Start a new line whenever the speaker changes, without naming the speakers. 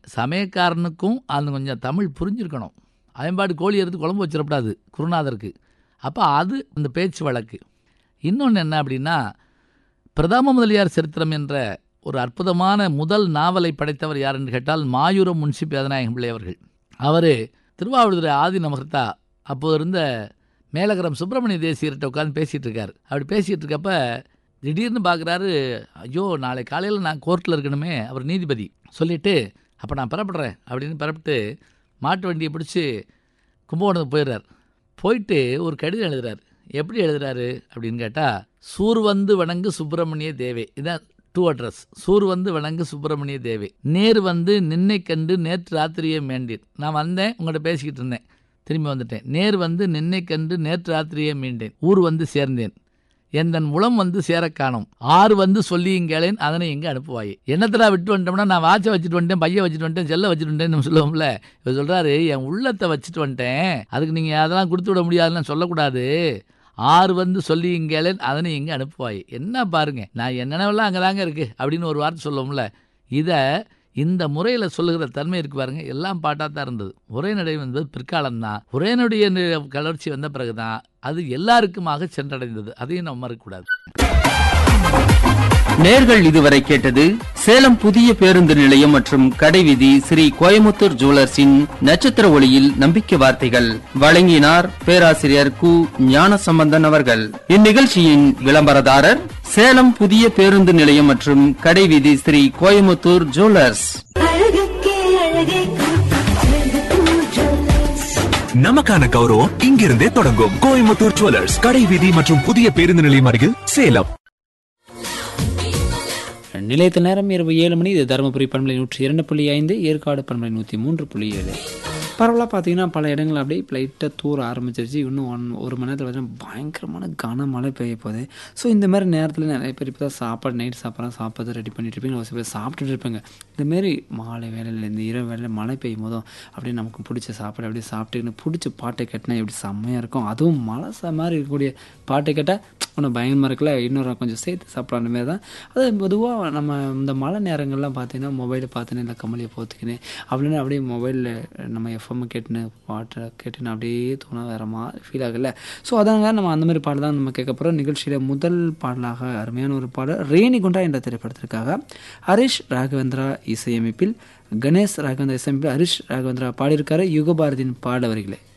சமயக்காரனுக்கும் அந்த கொஞ்சம் தமிழ் புரிஞ்சிருக்கணும் அதன்பாடு கோழி எடுத்து குழம்பு வச்சிடக்கூடாது குருநாதருக்கு அப்போ அது அந்த பேச்சு வழக்கு இன்னொன்று என்ன அப்படின்னா பிரதம முதலியார் சரித்திரம் என்ற ஒரு அற்புதமான முதல் நாவலை படைத்தவர் யார் என்று கேட்டால் மாயூரம் முன்சி பேதநாயகம் பிள்ளை அவர்கள் அவர் திருவாவூதுரை ஆதி நமகர்த்தா அப்போது இருந்த மேலகரம் சுப்பிரமணிய தேசியர்கிட்ட உட்காந்து பேசிகிட்டு இருக்கார் அப்படி பேசிகிட்டு இருக்கப்ப திடீர்னு பார்க்குறாரு ஐயோ நாளை காலையில் நான் கோர்ட்டில் இருக்கணுமே அவர் நீதிபதி சொல்லிவிட்டு அப்போ நான் பெறப்படுறேன் அப்படின்னு பெறப்பட்டு மாட்டு வண்டியை பிடிச்சி கும்பகோணத்துக்கு போயிடுறார் போயிட்டு ஒரு கடிதம் எழுதுறார் எப்படி எழுதுறாரு அப்படின்னு கேட்டால் சூர் வந்து வணங்கு சுப்பிரமணிய தேவே இதான் டூ அட்ரஸ் சூர் வந்து வணங்கு சுப்பிரமணிய தேவே நேர் வந்து நின்னை கண்டு நேற்று ராத்திரியே மேண்டேன் நான் வந்தேன் உங்கள்கிட்ட பேசிக்கிட்டு இருந்தேன் திரும்பி வந்துட்டேன் நேர் வந்து நின்னை கண்டு நேற்று ராத்திரியே மீண்டேன் ஊர் வந்து சேர்ந்தேன் எந்தன் உளம் வந்து சேர காணும் ஆறு வந்து சொல்லியுங்களேன் அதனை எங்கே அனுப்புவாயே என்னத்தடா விட்டு வந்துட்டோம்னா நான் வாட்சை வச்சுட்டு வந்துட்டேன் பையை வச்சுட்டு வந்துட்டேன் செல்லை வச்சுட்டு வந்துட்டேன் நம்ம சொல்லுவோம்ல இவர் சொல்கிறாரு என் உள்ளத்தை வச்சுட்டு வந்துட்டேன் அதுக்கு நீங்கள் அதெல்லாம் கொடுத்து விட முடியாதுன்னு சொல்லக்கூடாது ஆறு வந்து சொல்லியுங்களேன் அதனை எங்கே அனுப்புவாய் என்ன பாருங்க நான் என்னென்னவெல்லாம் அங்கே தாங்க இருக்குது அப்படின்னு ஒரு வார்த்தை சொல்லுவோம்ல இதை இந்த முறையில் சொல்லுகிற தன்மை இருக்கு பாருங்க எல்லாம் பாட்டாக தான் இருந்தது உரைநடை என்பது பிற்காலம்தான் உரைநடைய கலர்ச்சி வந்த பிறகுதான் அது எல்லாருக்குமாக சென்றடைந்தது அதையும் நம்ம மறக்கக்கூடாது
நேர்கள் இதுவரை கேட்டது சேலம் புதிய பேருந்து நிலையம் மற்றும் கடைவீதி ஸ்ரீ கோயமுத்தூர் ஜுவல்லர்ஸின் நட்சத்திர ஒளியில் நம்பிக்கை வார்த்தைகள் வழங்கினார் பேராசிரியர் கு ஞானசம்பந்தன் அவர்கள் இந்நிகழ்ச்சியின் விளம்பரதாரர் சேலம் புதிய பேருந்து நிலையம் மற்றும் கடைவீதி ஸ்ரீ கோயமுத்தூர் ஜுவல்லர்ஸ்
அழகுக்கே அழகே கோயம்புத்தூர் ஜுவல்லர்ஸ்
நமக்கான கௌரவம் இங்கிருந்தே தொடங்கும் கோயம்புத்தூர் ஜுவல்லர்ஸ் கடை வீதி மற்றும் புதிய பேருந்து நிலையம் அருகில் சேலம்
நிலையத்த நேரம் இரவு ஏழு மணி இது தருமபுரி பண்பலை நூற்றி இரண்டு புள்ளி ஐந்து ஏற்காடு பண்பலை நூற்றி மூன்று புள்ளி ஏழு பரவலாக பார்த்தீங்கன்னா பல இடங்கள் அப்படியே லைட்டாக தூர ஆரம்பிச்சிருச்சு இன்னும் ஒன் ஒரு மணி நேரத்தில் பார்த்தீங்கன்னா பயங்கரமான கனமழை பெய்ய போகுது ஸோ இந்த மாதிரி நேரத்தில் நிறைய பேர் இப்போ தான் சாப்பாடு நைட் சாப்பாடு சாப்பாடு ரெடி பண்ணிட்டு இருப்பீங்க ஒரு சில பேர் சாப்பிட்டுட்டு இருப்பாங்க இந்தமாரி மாலை வேலையில் இந்த இரவு வேலையில் மழை பெய்யும் போதும் அப்படியே நமக்கு பிடிச்ச சாப்பாடு அப்படியே சாப்பிட்டுக்கின்னு பிடிச்ச பாட்டை கேட்டினா எப்படி செம்மையாக இருக்கும் அதுவும் மழை ச மாதிரி இருக்கக்கூடிய பாட்டை கேட்டால் ஒன்றும் பயங்கரமாக இருக்குல்ல இன்னொரு கொஞ்சம் சேர்த்து சாப்பிட்ற அந்த மாதிரி தான் அது பொதுவாக நம்ம இந்த மழை நேரங்கள்லாம் பார்த்தீங்கன்னா மொபைலை பார்த்துன்னு இல்லை கம்மலியை போத்துக்கின்னு அப்படின்னு அப்படியே மொபைலில் நம்ம எஃப்எம் கேட்டுன்னு பாட்டை கேட்டுன்னு அப்படியே தோணா வேற மாதிரி ஃபீல் ஆகல ஸோ அதாங்க நம்ம அந்த மாதிரி பாடல் தான் நம்ம கேட்க போகிறோம் நிகழ்ச்சியில் முதல் பாடலாக அருமையான ஒரு பாடல் ரேணிகுண்டா என்ற திரைப்படத்திற்காக ஹரிஷ் ராகவேந்திரா இசையமைப்பில் கணேஷ் ராகவேந்திரா இசையமைப்பில் ஹரிஷ் ராகவேந்திரா பாடியிருக்காரு யுகபாரதியின் பாட வரிகளை